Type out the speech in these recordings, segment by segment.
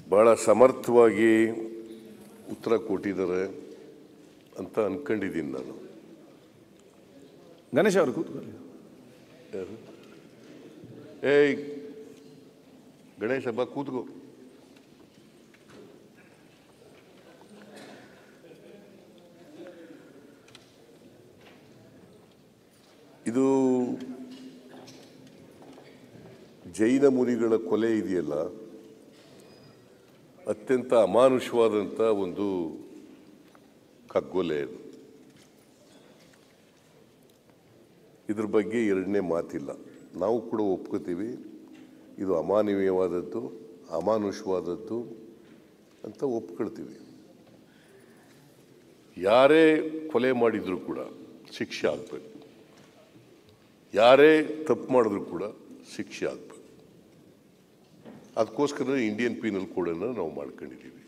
ಭಾಳ ಸಮರ್ಥವಾಗಿ ಉತ್ತರ ಕೊಟ್ಟಿದ್ದಾರೆ ಅಂತ ಅನ್ಕೊಂಡಿದ್ದೀನಿ ನಾನು ಗಣೇಶ್ ಅವರು ಕೂತ್ಕೊಳ್ಳಿ ಏಯ್ ಗಣೇಶ ಬಾ ಕೂತ್ಕೋ ಇದು ಜೈನ ಮುನಿಗಳ ಕೊಲೆ ಇದೆಯಲ್ಲ ಅತ್ಯಂತ ಅಮಾನುಷವಾದಂಥ ಒಂದು ಕಗ್ಗೊಲೆ ಇದು ಇದ್ರ ಬಗ್ಗೆ ಎರಡನೇ ಮಾತಿಲ್ಲ ನಾವು ಕೂಡ ಒಪ್ಕೋತೀವಿ ಇದು ಅಮಾನವೀಯವಾದದ್ದು ಅಮಾನುಷವಾದದ್ದು ಅಂತ ಒಪ್ಕೊಳ್ತೀವಿ ಯಾರೇ ಕೊಲೆ ಮಾಡಿದ್ರು ಕೂಡ ಶಿಕ್ಷೆ ಆಗಬೇಕು ಯಾರೇ ತಪ್ಪು ಮಾಡಿದ್ರು ಕೂಡ ಶಿಕ್ಷೆ ಆಗಬೇಕು ಅದಕ್ಕೋಸ್ಕರ ಇಂಡಿಯನ್ ಪೀನಲ್ ಕೋಡನ್ನು ನಾವು ಮಾಡ್ಕೊಂಡಿದ್ದೀವಿ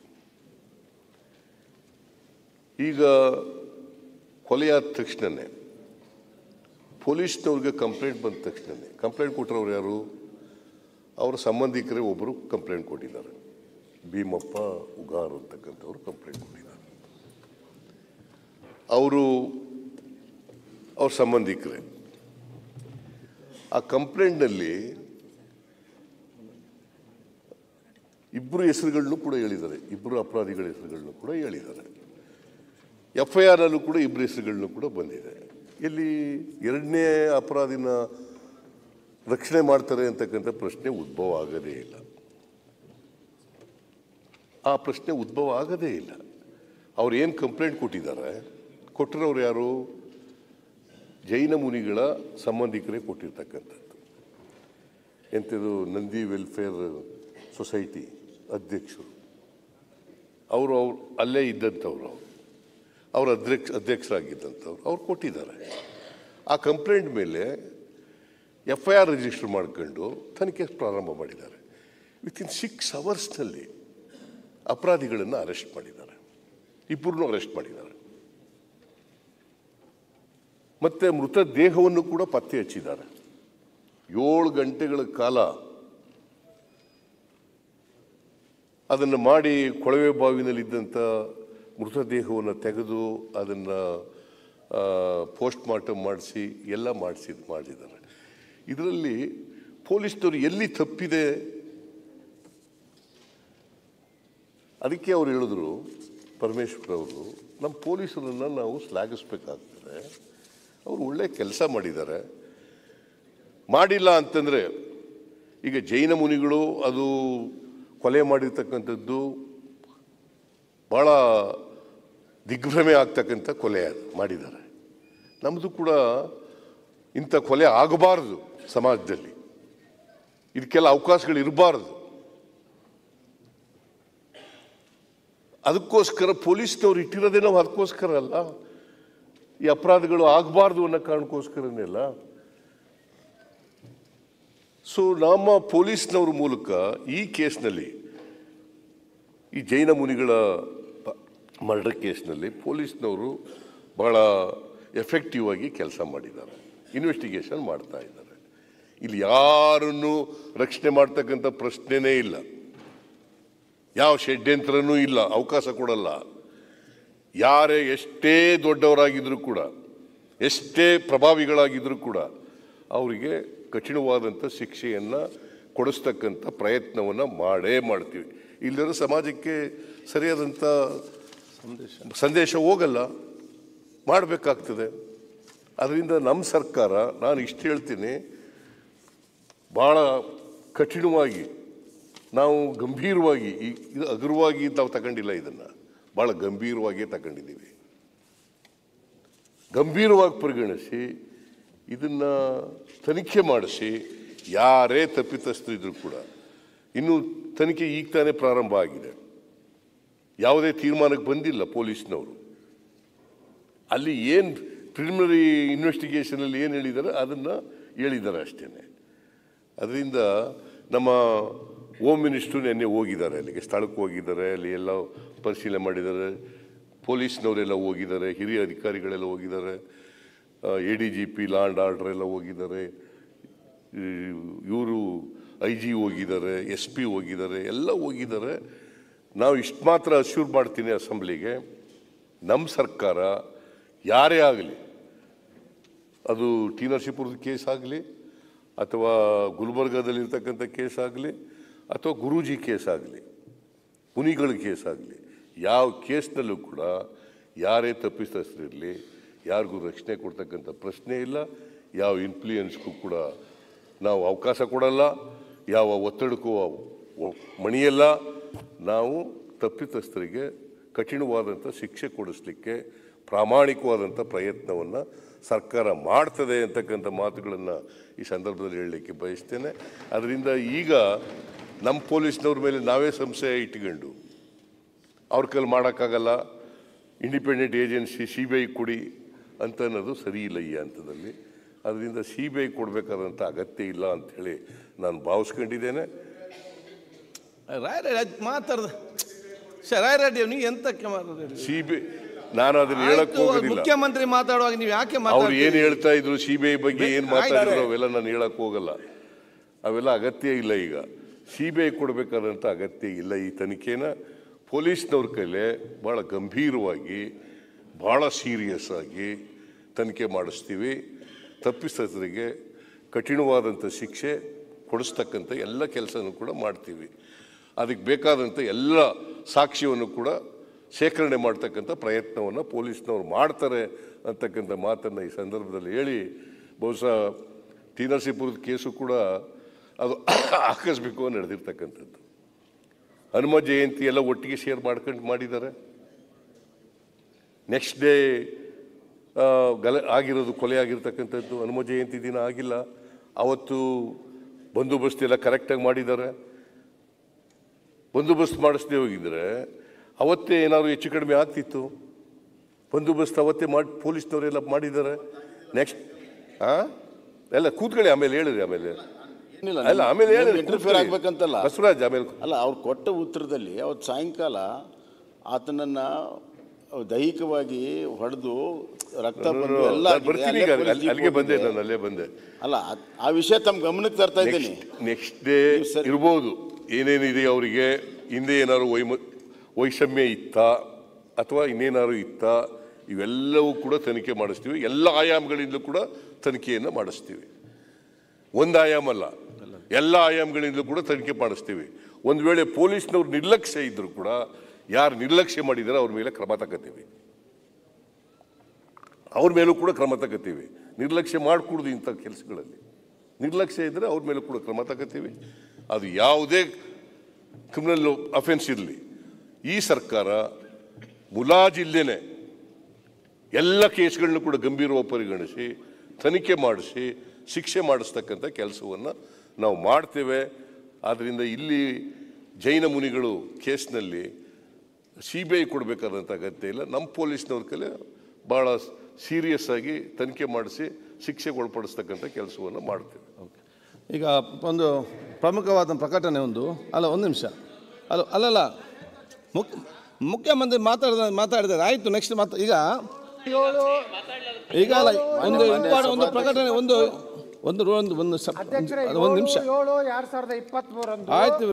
ಈಗ ಕೊಲೆಯಾದ ತಕ್ಷಣನೇ ಪೊಲೀಸ್ನವ್ರಿಗೆ ಕಂಪ್ಲೇಂಟ್ ಬಂದ ತಕ್ಷಣನೇ ಕಂಪ್ಲೇಂಟ್ ಕೊಟ್ಟರವ್ರು ಯಾರು ಅವರ ಸಂಬಂಧಿಕರೇ ಒಬ್ಬರು ಕಂಪ್ಲೇಂಟ್ ಕೊಟ್ಟಿದ್ದಾರೆ ಭೀಮಪ್ಪ ಉಗಾರ್ ಅಂತಕ್ಕಂಥವ್ರು ಕಂಪ್ಲೇಂಟ್ ಕೊಟ್ಟಿದ್ದಾರೆ ಅವರು ಅವ್ರ ಸಂಬಂಧಿಕರೇ ಆ ಕಂಪ್ಲೇಂಟ್ನಲ್ಲಿ ಇಬ್ಬರು ಹೆಸರುಗಳನ್ನು ಕೂಡ ಹೇಳಿದ್ದಾರೆ ಇಬ್ಬರು ಅಪರಾಧಿಗಳ ಹೆಸರುಗಳನ್ನು ಕೂಡ ಹೇಳಿದ್ದಾರೆ ಎಫ್ ಐ ಆರ್ ಅಲ್ಲೂ ಕೂಡ ಇಬ್ಬರು ಹೆಸರುಗಳನ್ನು ಕೂಡ ಬಂದಿದೆ ಇಲ್ಲಿ ಎರಡನೇ ಅಪರಾಧಿನ ರಕ್ಷಣೆ ಮಾಡ್ತಾರೆ ಅಂತಕ್ಕಂಥ ಪ್ರಶ್ನೆ ಉದ್ಭವ ಆಗದೇ ಇಲ್ಲ ಆ ಪ್ರಶ್ನೆ ಉದ್ಭವ ಆಗದೇ ಇಲ್ಲ ಅವ್ರು ಏನು ಕಂಪ್ಲೇಂಟ್ ಕೊಟ್ಟಿದ್ದಾರೆ ಕೊಟ್ಟಿರೋರು ಯಾರು ಜೈನ ಮುನಿಗಳ ಸಂಬಂಧಿಕರೇ ಕೊಟ್ಟಿರ್ತಕ್ಕಂಥದ್ದು ಎಂಥದ್ದು ನಂದಿ ವೆಲ್ಫೇರ್ ಸೊಸೈಟಿ ಅಧ್ಯಕ್ಷರು ಅವರು ಅವ್ರು ಅಲ್ಲೇ ಇದ್ದಂಥವ್ರು ಅವರು ಅವ್ರ ಅಧ್ಯಕ್ಷ ಅಧ್ಯಕ್ಷರಾಗಿದ್ದಂಥವ್ರು ಅವ್ರು ಕೊಟ್ಟಿದ್ದಾರೆ ಆ ಕಂಪ್ಲೇಂಟ್ ಮೇಲೆ ಎಫ್ ಐ ಆರ್ ರಿಜಿಸ್ಟರ್ ಮಾಡ್ಕೊಂಡು ತನಿಖೆ ಪ್ರಾರಂಭ ಮಾಡಿದ್ದಾರೆ ವಿತಿನ್ ಸಿಕ್ಸ್ ಅವರ್ಸ್ನಲ್ಲಿ ಅಪರಾಧಿಗಳನ್ನು ಅರೆಸ್ಟ್ ಮಾಡಿದ್ದಾರೆ ಇಬ್ಬರನ್ನೂ ಅರೆಸ್ಟ್ ಮಾಡಿದ್ದಾರೆ ಮತ್ತೆ ಮೃತ ದೇಹವನ್ನು ಕೂಡ ಪತ್ತೆ ಹಚ್ಚಿದ್ದಾರೆ ಏಳು ಗಂಟೆಗಳ ಕಾಲ ಅದನ್ನು ಮಾಡಿ ಕೊಳವೆ ಬಾವಿನಲ್ಲಿದ್ದಂಥ ಮೃತದೇಹವನ್ನು ತೆಗೆದು ಅದನ್ನು ಪೋಸ್ಟ್ ಮಾರ್ಟಮ್ ಮಾಡಿಸಿ ಎಲ್ಲ ಮಾಡಿಸಿ ಮಾಡಿದ್ದಾರೆ ಇದರಲ್ಲಿ ಪೊಲೀಸ್ನವರು ಎಲ್ಲಿ ತಪ್ಪಿದೆ ಅದಕ್ಕೆ ಅವ್ರು ಹೇಳಿದ್ರು ಪರಮೇಶ್ವರ್ ಅವರು ನಮ್ಮ ಪೊಲೀಸರನ್ನು ನಾವು ಶ್ಲಾಘಿಸ್ಬೇಕಾಗ್ತದೆ ಅವರು ಒಳ್ಳೆ ಕೆಲಸ ಮಾಡಿದ್ದಾರೆ ಮಾಡಿಲ್ಲ ಅಂತಂದರೆ ಈಗ ಜೈನ ಮುನಿಗಳು ಅದು ಕೊಲೆ ಮಾಡಿರ್ತಕ್ಕಂಥದ್ದು ಭಾಳ ದಿಗ್ಭ್ರಮೆ ಆಗ್ತಕ್ಕಂಥ ಕೊಲೆ ಅದು ಮಾಡಿದ್ದಾರೆ ನಮ್ಮದು ಕೂಡ ಇಂಥ ಕೊಲೆ ಆಗಬಾರ್ದು ಸಮಾಜದಲ್ಲಿ ಇದಕ್ಕೆಲ್ಲ ಅವಕಾಶಗಳು ಇರಬಾರ್ದು ಅದಕ್ಕೋಸ್ಕರ ಪೊಲೀಸ್ನವ್ರು ಇಟ್ಟಿರೋದೇ ನಾವು ಅದಕ್ಕೋಸ್ಕರ ಅಲ್ಲ ಈ ಅಪರಾಧಗಳು ಆಗಬಾರ್ದು ಅನ್ನೋ ಕಾರಣಕ್ಕೋಸ್ಕರನೇ ಅಲ್ಲ ಸೊ ನಮ್ಮ ಪೊಲೀಸ್ನವ್ರ ಮೂಲಕ ಈ ಕೇಸ್ನಲ್ಲಿ ಈ ಜೈನ ಮುನಿಗಳ ಮರ್ಡರ್ ಕೇಸ್ನಲ್ಲಿ ಪೊಲೀಸ್ನವರು ಭಾಳ ಎಫೆಕ್ಟಿವ್ ಆಗಿ ಕೆಲಸ ಮಾಡಿದ್ದಾರೆ ಇನ್ವೆಸ್ಟಿಗೇಷನ್ ಮಾಡ್ತಾ ಇದ್ದಾರೆ ಇಲ್ಲಿ ಯಾರನ್ನು ರಕ್ಷಣೆ ಮಾಡ್ತಕ್ಕಂಥ ಪ್ರಶ್ನೆನೇ ಇಲ್ಲ ಯಾವ ಷಡ್ಯಂತ್ರನೂ ಇಲ್ಲ ಅವಕಾಶ ಕೊಡಲ್ಲ ಯಾರೇ ಎಷ್ಟೇ ದೊಡ್ಡವರಾಗಿದ್ರೂ ಕೂಡ ಎಷ್ಟೇ ಪ್ರಭಾವಿಗಳಾಗಿದ್ರೂ ಕೂಡ ಅವರಿಗೆ ಕಠಿಣವಾದಂಥ ಶಿಕ್ಷೆಯನ್ನು ಕೊಡಿಸ್ತಕ್ಕಂಥ ಪ್ರಯತ್ನವನ್ನು ಮಾಡೇ ಮಾಡ್ತೀವಿ ಇಲ್ಲದ್ರೆ ಸಮಾಜಕ್ಕೆ ಸರಿಯಾದಂಥ ಸಂದೇಶ ಹೋಗಲ್ಲ ಮಾಡಬೇಕಾಗ್ತದೆ ಅದರಿಂದ ನಮ್ಮ ಸರ್ಕಾರ ನಾನು ಇಷ್ಟು ಹೇಳ್ತೀನಿ ಭಾಳ ಕಠಿಣವಾಗಿ ನಾವು ಗಂಭೀರವಾಗಿ ಈ ಇದು ಹಗುರವಾಗಿ ನಾವು ತಗೊಂಡಿಲ್ಲ ಇದನ್ನು ಭಾಳ ಗಂಭೀರವಾಗಿ ತಗೊಂಡಿದ್ದೀವಿ ಗಂಭೀರವಾಗಿ ಪರಿಗಣಿಸಿ ಇದನ್ನು ತನಿಖೆ ಮಾಡಿಸಿ ಯಾರೇ ತಪ್ಪಿತಸ್ಥರಿದ್ರು ಕೂಡ ಇನ್ನು ತನಿಖೆ ಈಗ ತಾನೇ ಪ್ರಾರಂಭ ಆಗಿದೆ ಯಾವುದೇ ತೀರ್ಮಾನಕ್ಕೆ ಬಂದಿಲ್ಲ ಪೊಲೀಸ್ನವರು ಅಲ್ಲಿ ಏನು ಪ್ರಿಲಿಮಿನರಿ ಇನ್ವೆಸ್ಟಿಗೇಷನಲ್ಲಿ ಏನು ಹೇಳಿದ್ದಾರೆ ಅದನ್ನು ಹೇಳಿದ್ದಾರೆ ಅಷ್ಟೇ ಅದರಿಂದ ನಮ್ಮ ಹೋಮ್ ಮಿನಿಸ್ಟ್ರು ನಿನ್ನೆ ಹೋಗಿದ್ದಾರೆ ಅಲ್ಲಿಗೆ ಸ್ಥಳಕ್ಕೆ ಹೋಗಿದ್ದಾರೆ ಅಲ್ಲಿ ಎಲ್ಲ ಪರಿಶೀಲನೆ ಮಾಡಿದ್ದಾರೆ ಪೊಲೀಸ್ನವರೆಲ್ಲ ಹೋಗಿದ್ದಾರೆ ಹಿರಿಯ ಅಧಿಕಾರಿಗಳೆಲ್ಲ ಹೋಗಿದ್ದಾರೆ A D G P law and order ಎಲ್ಲ ಹೋಗಿದ್ದಾರೆ ಇವರು ಐ ಜಿ ಹೋಗಿದ್ದಾರೆ ಎಸ್ ಪಿ ಹೋಗಿದ್ದಾರೆ ಎಲ್ಲ ಹೋಗಿದ್ದಾರೆ ನಾವು ಇಷ್ಟು ಮಾತ್ರ ಅಶ್ಯೂರ್ ಮಾಡ್ತೀನಿ ಅಸೆಂಬ್ಲಿಗೆ ನಮ್ಮ ಸರ್ಕಾರ ಯಾರೇ ಆಗಲಿ ಅದು ಟಿ ನರಸೀಪುರದ ಕೇಸ್ ಆಗಲಿ ಅಥವಾ ಗುಲ್ಬರ್ಗಾದಲ್ಲಿರ್ತಕ್ಕಂಥ ಕೇಸ್ ಆಗಲಿ ಅಥವಾ ಗುರೂಜಿ ಕೇಸ್ ಆಗಲಿ ಮುನಿಗಳ ಕೇಸ್ ಆಗಲಿ ಯಾವ ಕೇಸ್ನಲ್ಲೂ ಕೂಡ ಯಾರೇ ತಪ್ಪಿತಸ್ಥರಿರಲಿ ಯಾರಿಗೂ ರಕ್ಷಣೆ ಕೊಡ್ತಕ್ಕಂಥ ಪ್ರಶ್ನೆ ಇಲ್ಲ ಯಾವ ಇನ್ಫ್ಲೂಯೆನ್ಸ್ಗೂ ಕೂಡ ನಾವು ಅವಕಾಶ ಕೊಡಲ್ಲ ಯಾವ ಒತ್ತಡಕ್ಕೂ ಒ- ಮಣಿಯಲ್ಲ ನಾವು ತಪ್ಪಿತಸ್ಥರಿಗೆ ಕಠಿಣವಾದಂಥ ಶಿಕ್ಷೆ ಕೊಡಿಸ್ಲಿಕ್ಕೆ ಪ್ರಾಮಾಣಿಕವಾದಂಥ ಪ್ರಯತ್ನವನ್ನು ಸರ್ಕಾರ ಮಾಡ್ತದೆ ಅಂತಕ್ಕಂಥ ಮಾತುಗಳನ್ನು ಈ ಸಂದರ್ಭದಲ್ಲಿ ಹೇಳಲಿಕ್ಕೆ ಬಯಸ್ತೇನೆ ಅದರಿಂದ ಈಗ ನಮ್ಮ ಪೊಲೀಸ್ನವ್ರ ಮೇಲೆ ನಾವೇ ಸಂಶಯ ಇಟ್ಕೊಂಡು ಅವ್ರ ಕೈಲಿ ಮಾಡೋಕ್ಕಾಗಲ್ಲ independent agency C B I ಕೊಡಿ ಅಂತ ಅನ್ನೋದು ಸರಿ ಇಲ್ಲ ಈ ಹಂತದಲ್ಲಿ ಅದರಿಂದ ಸಿ ಬಿ ಐ ಕೊಡಬೇಕಾದಂಥ ಅಗತ್ಯ ಇಲ್ಲ ಅಂಥೇಳಿ ನಾನು ಭಾವಿಸ್ಕೊಂಡಿದ್ದೇನೆ ರಾಯರೆಡ್ಡಿ ಅದು ಮಾತಾಡ್ದ ಸರ್ ರಾಯರೆಡ್ಡಿ ನೀವು ಎಂತಕ್ಕೆ ಮಾತಾಡ್ತೀರಿ? ಸಿ ಬಿ ನಾನು ಅದನ್ನ ಹೇಳಕ್ ಆಯ್ತು, ಹೋಗೋದಿಲ್ಲ ಮುಖ್ಯಮಂತ್ರಿ ಮಾತಾಡುವಾಗ ನೀವು ಯಾಕೆ ಅವ್ರು ಮಾತಾಡ್ತೀರಿ ಏನು ಹೇಳ್ತಾ ಇದ್ರು ಸಿ ಬಿ ಐ ಬಗ್ಗೆ ಏನು ಆಯ್ತು. ಮಾತಾಡಿದ್ರು ಅವೆಲ್ಲ ನಾನು ಹೇಳಕ್ ಹೋಗಲ್ಲ ಅವೆಲ್ಲ ಅಗತ್ಯ ಇಲ್ಲ ಈಗ ಸಿ ಬಿ ಐ ಕೊಡಬೇಕಾದಂಥ ಅಗತ್ಯ ಇಲ್ಲ ಈ ತನಿಖೆನ ಪೊಲೀಸ್ನವ್ರ ಕೈಲೇ ಭಾಳ ಗಂಭೀರವಾಗಿ ಭಾಳ ಸೀರಿಯಸ್ ಆಗಿ ತನಿಖೆ ಮಾಡಿಸ್ತೀವಿ ತಪ್ಪಿಸ್ತರಿಗೆ ಕಠಿಣವಾದಂಥ ಶಿಕ್ಷೆ ಕೊಡಿಸ್ತಕ್ಕಂಥ ಎಲ್ಲ ಕೆಲಸನೂ ಕೂಡ ಮಾಡ್ತೀವಿ ಅದಕ್ಕೆ ಬೇಕಾದಂಥ ಎಲ್ಲ ಸಾಕ್ಷ್ಯವನ್ನು ಕೂಡ ಶೇಖರಣೆ ಮಾಡ್ತಕ್ಕಂಥ ಪ್ರಯತ್ನವನ್ನು ಪೊಲೀಸ್ನವ್ರು ಮಾಡ್ತಾರೆ ಅಂತಕ್ಕಂಥ ಮಾತನ್ನು ಈ ಸಂದರ್ಭದಲ್ಲಿ ಹೇಳಿ ಬಹುಶಃ ಟಿ ನರಸೀಪುರದ ಕೇಸು ಕೂಡ ಅದು ಆಕಸ್ಮಿಕವಾಗಿ ನಡೆದಿರ್ತಕ್ಕಂಥದ್ದು ಹನುಮ ಜಯಂತಿ ಎಲ್ಲ ಒಟ್ಟಿಗೆ ಶೇರ್ ಮಾಡ್ಕೊಂಡು ಮಾಡಿದ್ದಾರೆ ನೆಕ್ಸ್ಟ್ ಡೇ ಗಲ ಆಗಿರೋದು ಕೊಲೆ ಆಗಿರ್ತಕ್ಕಂಥದ್ದು ಹನುಮ ಜಯಂತಿ ದಿನ ಆಗಿಲ್ಲ ಅವತ್ತು ಬಂದೋಬಸ್ತ್ ಎಲ್ಲ ಕರೆಕ್ಟಾಗಿ ಮಾಡಿದ್ದಾರೆ ಬಂದೋಬಸ್ತ್ ಮಾಡಿಸದೆ ಹೋಗಿದ್ರೆ ಅವತ್ತೇ ಏನಾದ್ರು ಹೆಚ್ಚು ಕಡಿಮೆ ಆಗ್ತಿತ್ತು ಬಂದೋಬಸ್ತ್ ಅವತ್ತೇ ಮಾಡಿ ಪೊಲೀಸ್ನವರೆಲ್ಲ ಮಾಡಿದ್ದಾರೆ ನೆಕ್ಸ್ಟ್ ಆ ಎಲ್ಲ ಕೂತ್ಕೊಳ್ಳಿ ಆಮೇಲೆ ಹೇಳಿರಿ ಆಮೇಲೆ ಏನಿಲ್ಲ, ಅಲ್ಲ ಆಮೇಲೆ ನಿಮ್ಗೆ ಹೇಳಿ interfere ಆಗ್ಬೇಕಂತಲ್ಲ. ಬಸವರಾಜ್ ಆಮೇಲೆ ಅಲ್ಲ ಅವ್ರು ಕೊಟ್ಟ ಉತ್ತರದಲ್ಲಿ ಅವತ್ತು ಸಾಯಂಕಾಲ ಆತನನ್ನ ದೈಹಿಕವಾಗಿ ಹೊಡೆದು ರಕ್ತ ಬಂದು ಎಲ್ಲ ನಾನು ಆಗಿದೆ. ಬರ್ತೀನಿ ಅಲ್ಲೇ ಈಗ police ಅಲ್ಲಿ- jeep ಅಲ್ಲಿಗೆ ಬಂದೆ ಹೋಗಿದೆ. ನಾನು ಅಲ್ಲೇ ಬಂದೆ ಅಲ್ಲ ಆ- ಆ ವಿಷಯ ತಮ್ಮ ಗಮನಕ್ಕೆ ತರ್ತಾ ಇದ್ದೀನಿ ನೆಕ್ಸ್ಟ್ ಡೇ ನೀವು ಸರಿ- ಇರ್ಬೋದು ಏನೇನಿದೆ ಅವರಿಗೆ ಹಿಂದೆ ಏನಾದ್ರು ವೈಮ ವೈಷಮ್ಯ ಇತ್ತ ಅಥವಾ ಇನ್ನೇನಾದ್ರು ಇತ್ತ ಇವೆಲ್ಲವೂ ಕೂಡ ತನಿಖೆ ಮಾಡಿಸ್ತೀವಿ ಎಲ್ಲ ಆಯಾಮಗಳಿಂದಲೂ ಕೂಡ ತನಿಖೆಯನ್ನು ಮಾಡಿಸ್ತೀವಿ ಒಂದು ಆಯಾಮ ಅಲ್ಲ ಎಲ್ಲ ಆಯಾಮಗಳಿಂದಲೂ ಕೂಡ ತನಿಖೆ ಮಾಡಿಸ್ತೀವಿ ಒಂದು ವೇಳೆ ಪೊಲೀಸ್ನವ್ರು ನಿರ್ಲಕ್ಷ್ಯ ಇದ್ದರೂ ಕೂಡ ಯಾರು ನಿರ್ಲಕ್ಷ್ಯ ಮಾಡಿದಾರೆ ಅವ್ರ ಮೇಲೆ ಕ್ರಮ ತಗೋತೀವಿ ಅವ್ರ ಮೇಲೂ ಕೂಡ ಕ್ರಮ ತಗೋತೀವಿ ನಿರ್ಲಕ್ಷ್ಯ ಮಾಡಿಕೊಡ್ದು ಇಂಥ ಕೆಲಸಗಳಲ್ಲಿ ನಿರ್ಲಕ್ಷ್ಯ ಇದ್ದರೆ ಅವ್ರ ಮೇಲೂ ಕೂಡ ಕ್ರಮ ತಗೋತೀವಿ ಅದು ಯಾವುದೇ ಕ್ರಿಮಿನಲ್ ಅಫೆನ್ಸ್ ಇರಲಿ ಈ ಸರ್ಕಾರ ಮುಲಾಜಿಲ್ದೇನೆ ಎಲ್ಲ ಕೇಸ್ಗಳನ್ನೂ ಕೂಡ ಗಂಭೀರವಾಗಿ ಪರಿಗಣಿಸಿ ತನಿಖೆ ಮಾಡಿಸಿ ಶಿಕ್ಷೆ ಮಾಡಿಸ್ತಕ್ಕಂಥ ಕೆಲಸವನ್ನು ನಾವು ಮಾಡ್ತೇವೆ ಆದ್ದರಿಂದ ಇಲ್ಲಿ ಜೈನ ಮುನಿಗಳು ಕೇಸ್ನಲ್ಲಿ ಸಿ ಬಿ ಐ ಕೊಡಬೇಕಾದಂಥ ಅಗತ್ಯ ಇಲ್ಲ ನಮ್ಮ ಪೊಲೀಸ್ನವ್ರ ಕೈಲಿ ಭಾಳ ಸೀರಿಯಸ್ ಆಗಿ ತನಿಖೆ ಮಾಡಿಸಿ ಶಿಕ್ಷೆಗೆ ಒಳಪಡಿಸ್ತಕ್ಕಂಥ ಕೆಲಸವನ್ನು ಮಾಡ್ತೇವೆ ಈಗ ಒಂದು ಪ್ರಮುಖವಾದ ಪ್ರಕಟಣೆ ಒಂದು ಅಲ್ಲ ಒಂದು ನಿಮಿಷ ಅಲ್ಲ ಅಲ್ಲಲ್ಲ ಮುಖ್ಯ ಮುಖ್ಯಮಂತ್ರಿ ಮಾತಾಡಿದ ಮಾತಾಡಿದ್ದಾರೆ ಆಯಿತು ನೆಕ್ಸ್ಟ್ ಮಾತು ಈಗ ಈಗ ಅಲ್ಲ ಒಂದು ಇಂಪಾರ್ಟೆಂಟ್ ಒಂದು ಪ್ರಕಟಣೆ ಒಂದು ಒಂದು ಒಂದು ಒಂದು ಸ- ಅಧ್ಯಕ್ಷರೇ ಅದು ಒಂದು ನಿಮಿಷ ಏಳು ಏಳು ಎರಡ್ ಸಾವಿರದ ಇಪ್ಪತ್ತ್ ಮೂರಂದು ಆಯ್ತು